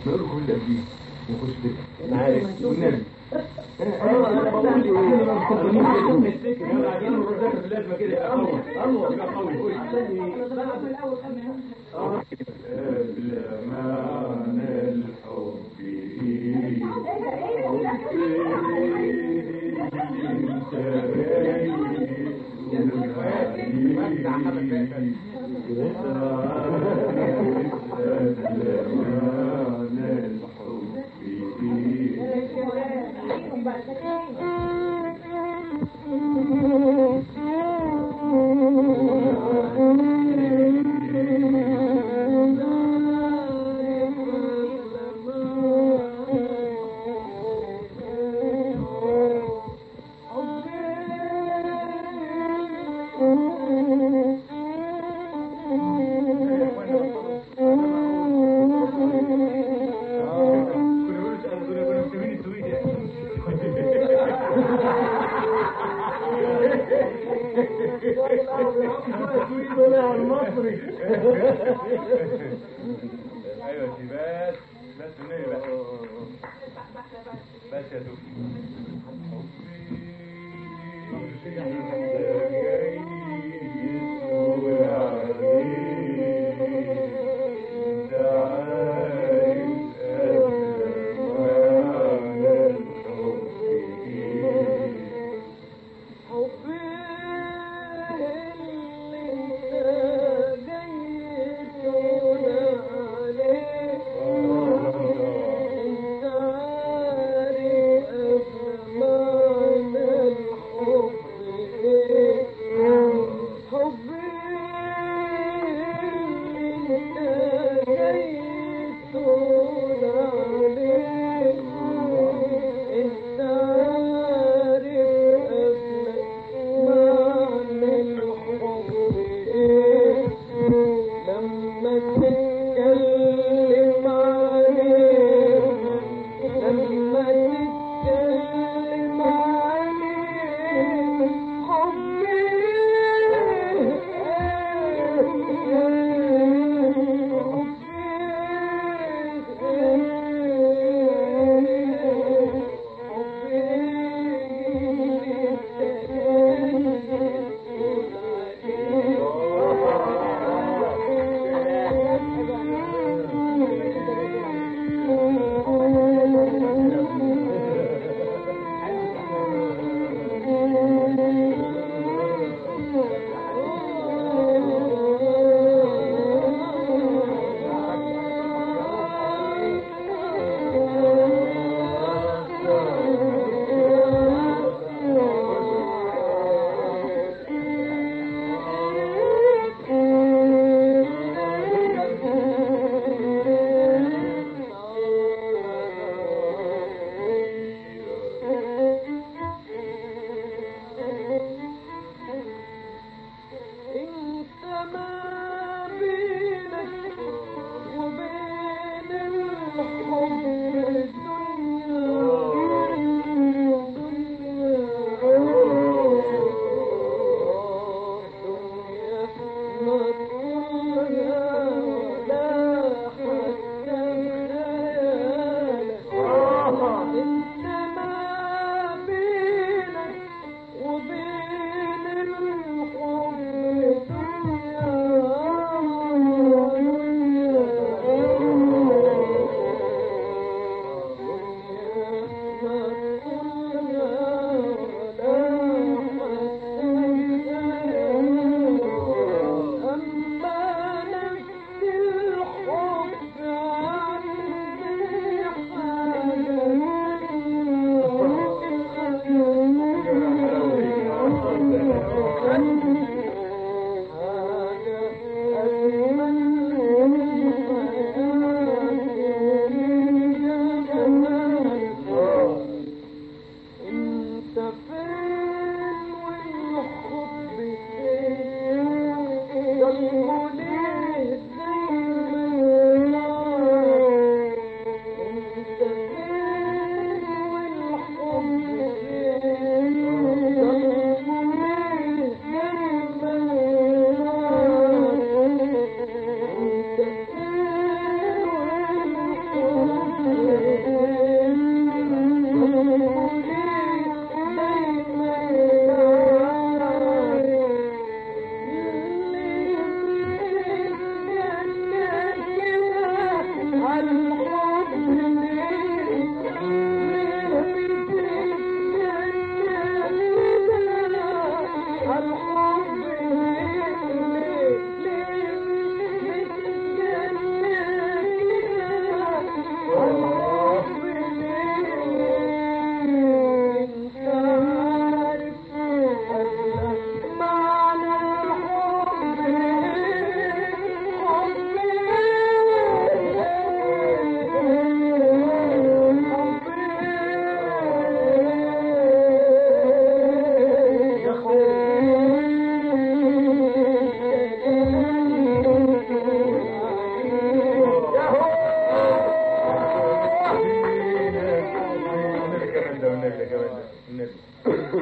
نقول كل قبليه ونخش كده عارف. والنبي انا بقول ايه انا مخططين نفتكر يلا عايزين نروح ذاكر في اللازمه كده يبقى قوي الله يبقى قوي قول الأمان الحب المصري ايوه دي بس بس النبي بقى بس يا توفيق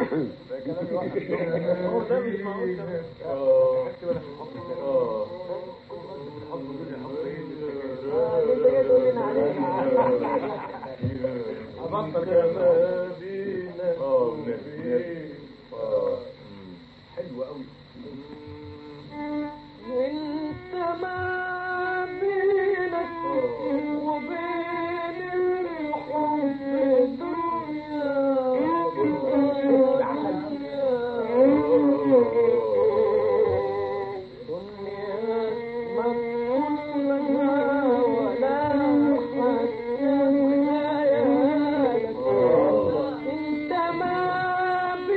هو ده مش معقول ده. اه اه أبطل كمان بينا. اه نبي اه أمم. حلو قوي انت ما بينك وبين الحب انت ما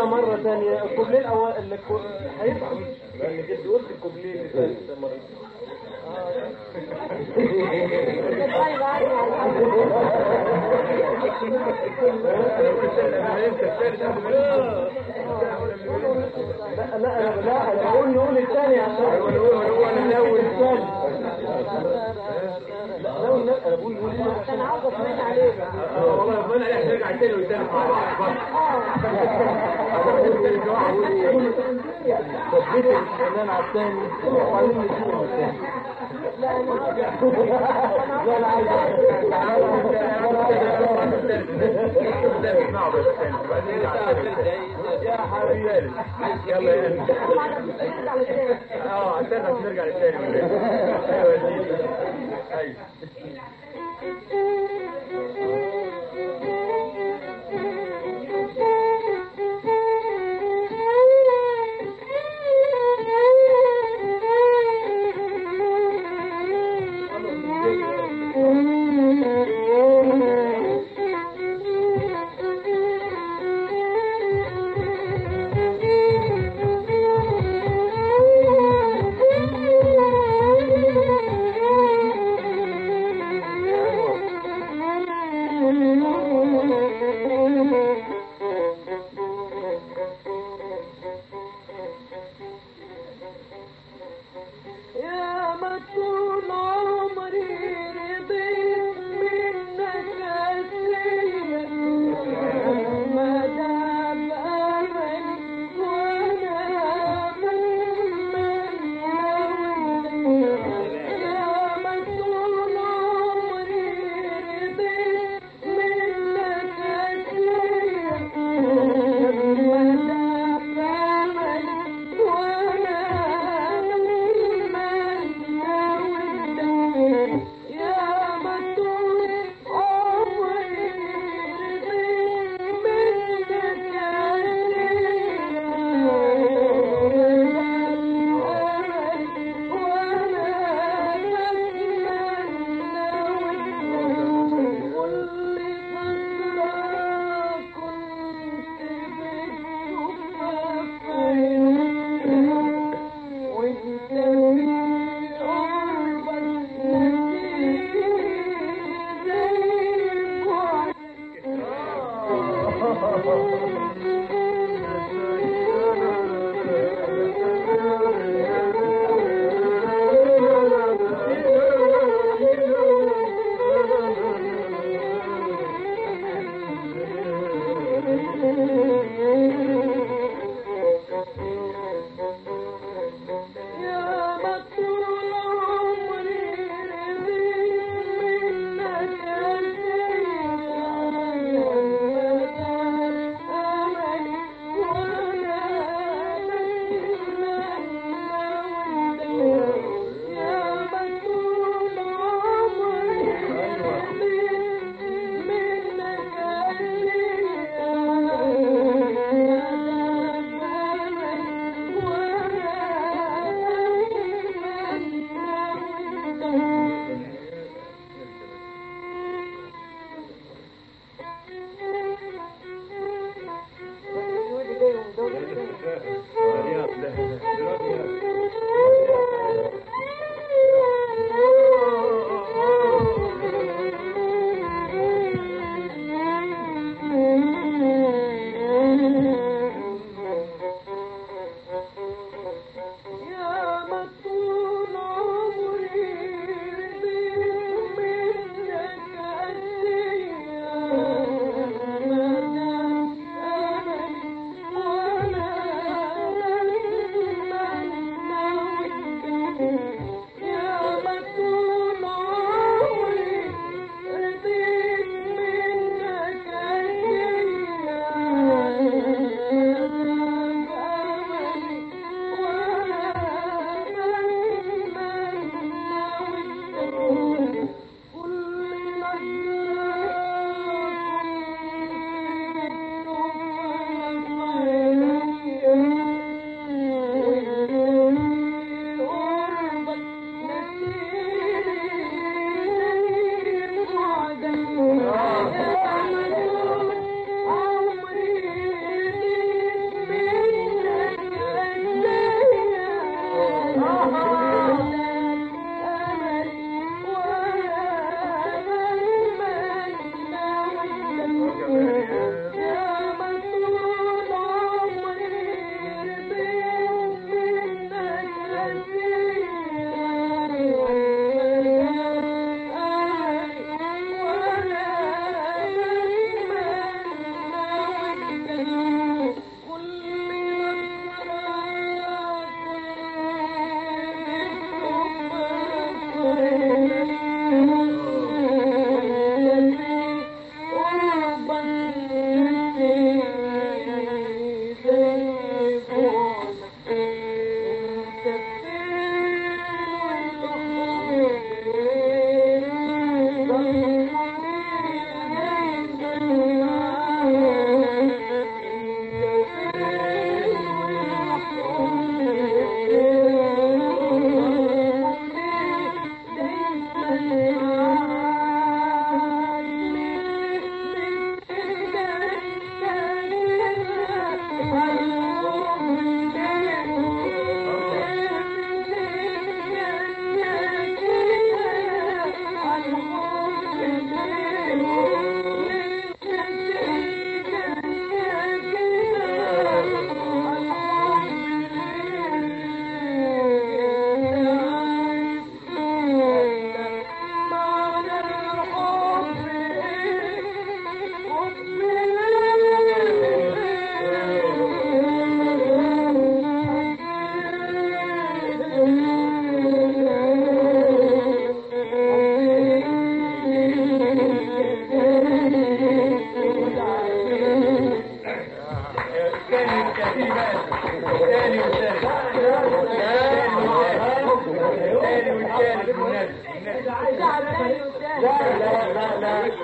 قولها مرة ثانية الكوبليه الأول اللي كو- هيبقى لأن جد قلت الكوبليه اللي فات ده مرة انا بقول الثالث قبل ما ينسى الثالث قبل ما ينسى لا لا أنا لا أنا بقول نقول الثاني عشان هو هو هو انا الاول الثاني لا لو النبي أنا بقول نقول كان عاوز اطمن عليك اه والله ربنا عليك ترجع الثاني والثالث مع بعض الثالث واحد ثبت الفنان على الثاني وبعدين نسيبه الثاني لا انا لا أنا عايز يا حبيبي يلا يا اه استنى نرجع للثاني ولا ايه؟ ايوه يا سيدي ايوه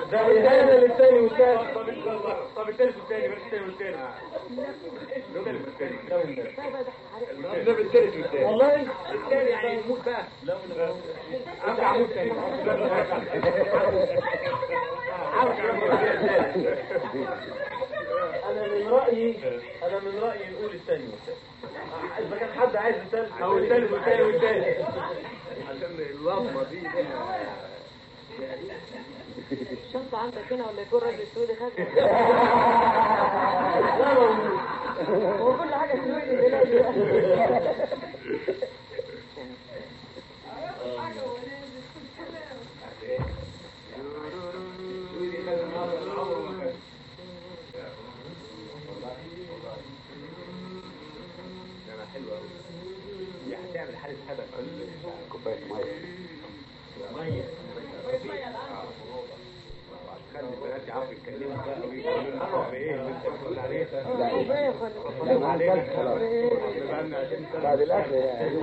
ده هنا للثاني والثالث طب طب الثالث والثاني بس الثاني والثاني الثالث والثاني النبي الثالث والثاني والله الثاني يعني يموت بقى لا لا عاوز عمود تاني انا من رايي انا من رايي نقول الثاني والثالث اذا كان حد عايز الثالث او الثالث والثاني والثالث عشان اللمبه دي الشنطة عندك هنا ولا يكون راجل سعودي خدها لا موجود هو كل حاجة سعودي دلوقتي حلوه قوي دي هتعمل حاله هدف كوبايه ميه ميه خلي البنات يعرفوا يتكلموا بقى ويقولوا لنا على ايه اللي انت بتقول عليه كوباية خالص علينا خلاص بقالنا عشان بعد الاكل يعني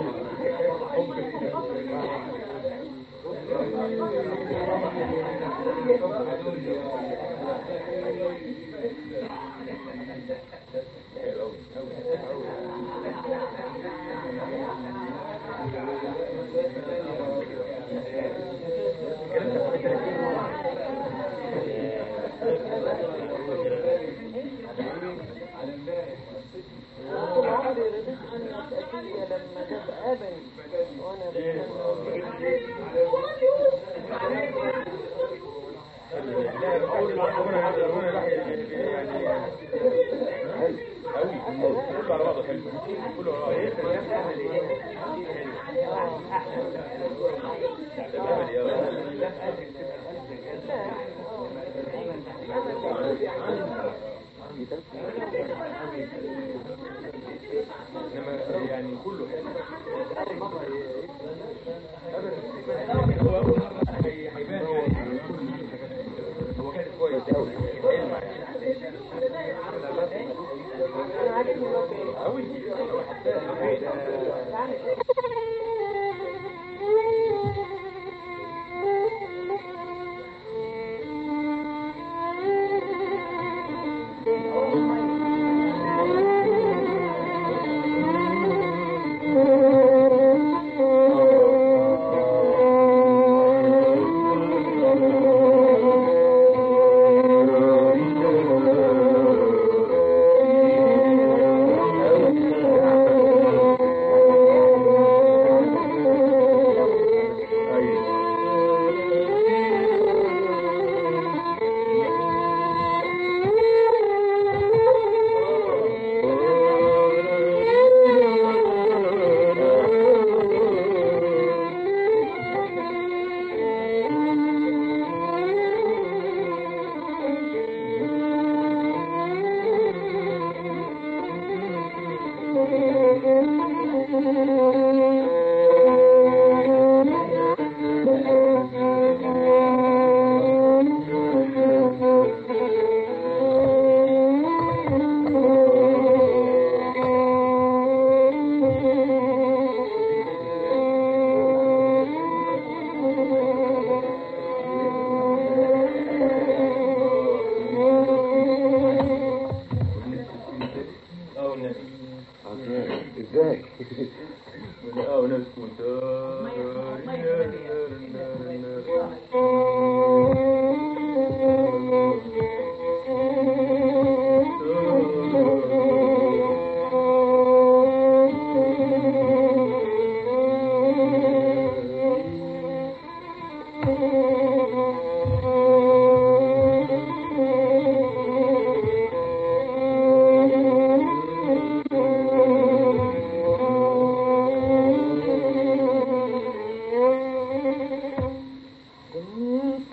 طول عمري رضيت عنك أتية لما جاب أبني وأنا كله على بعضه حلو كله على بعضه انما يعني كله حلو هو اول مره هي- هيبان يعني هو كان كويس أنا عاجبني الوضع قوي اه والنبي ازاي اه والنبي كنت كنت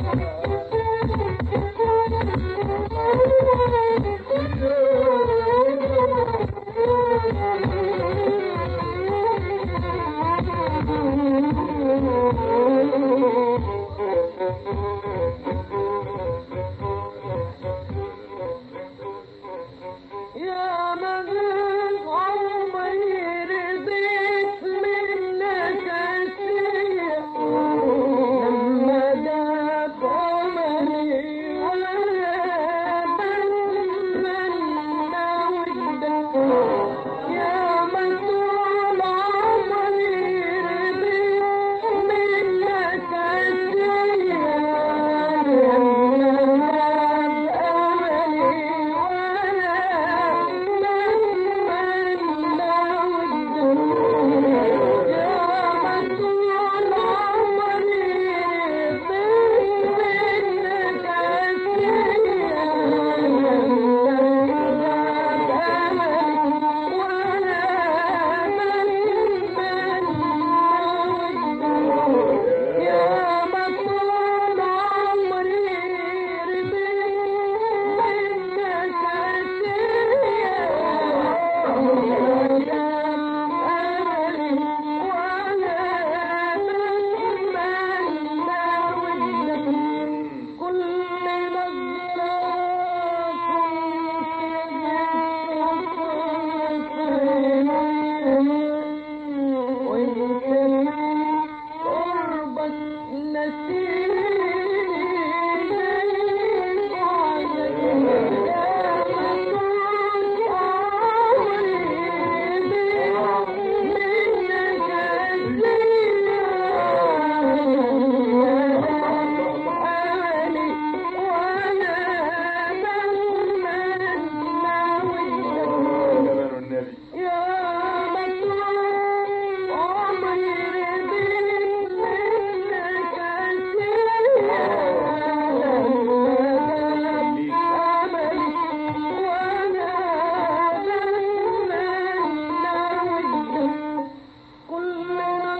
يا مجيد عمري رضيت منك أشياء لما داب عمري ولا بتمنى ودك يا مطول عمري رضيت منك أشياء لما داب أملي ولا بتمنى ودك يا مطول عمري رضيت منك يا مطول عمري رضيت منك كل جمال النبي يا مطلوب عمري رضيت منك أملي وأنا بتمنى ودك كل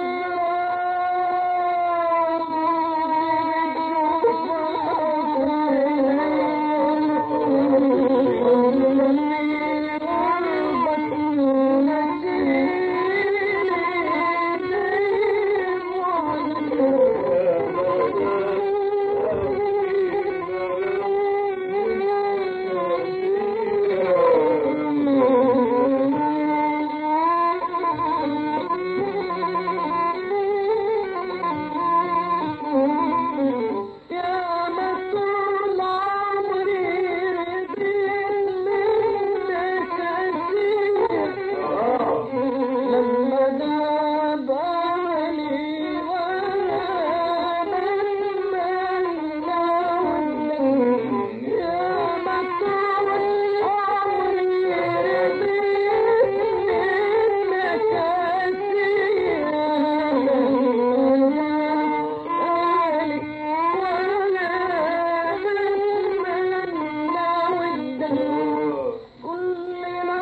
يا مطول عمري رضيت منك لما داب عملي وانا بتمنى ودك يا مطول عمري رضيت منك كل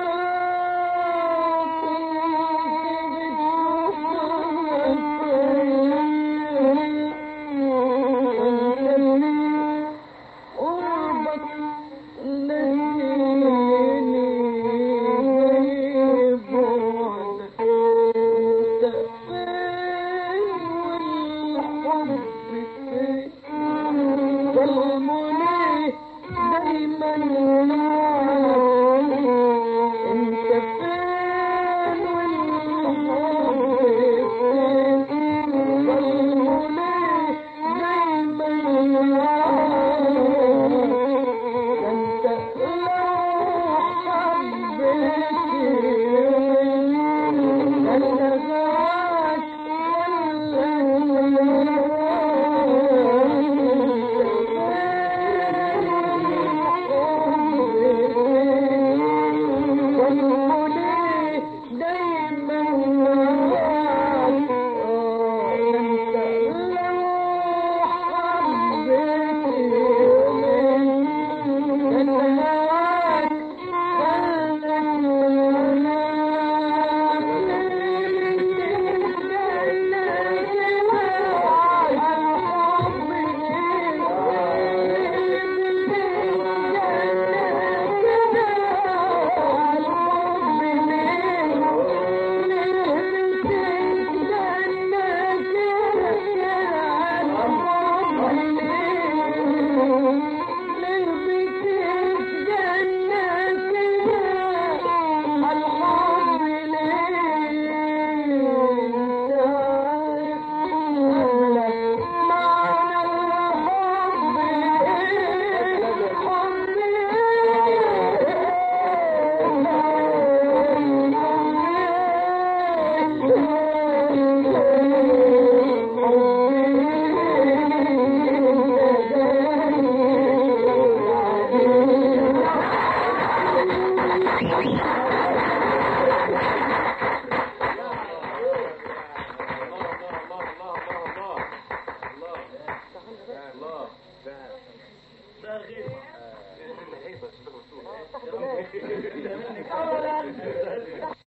قربك ليلي بعدك انت فين والحب فين ظلمني دايما انت فين والحب فين ظلمني دايما انت لو حبيتني انا غاك ولا الله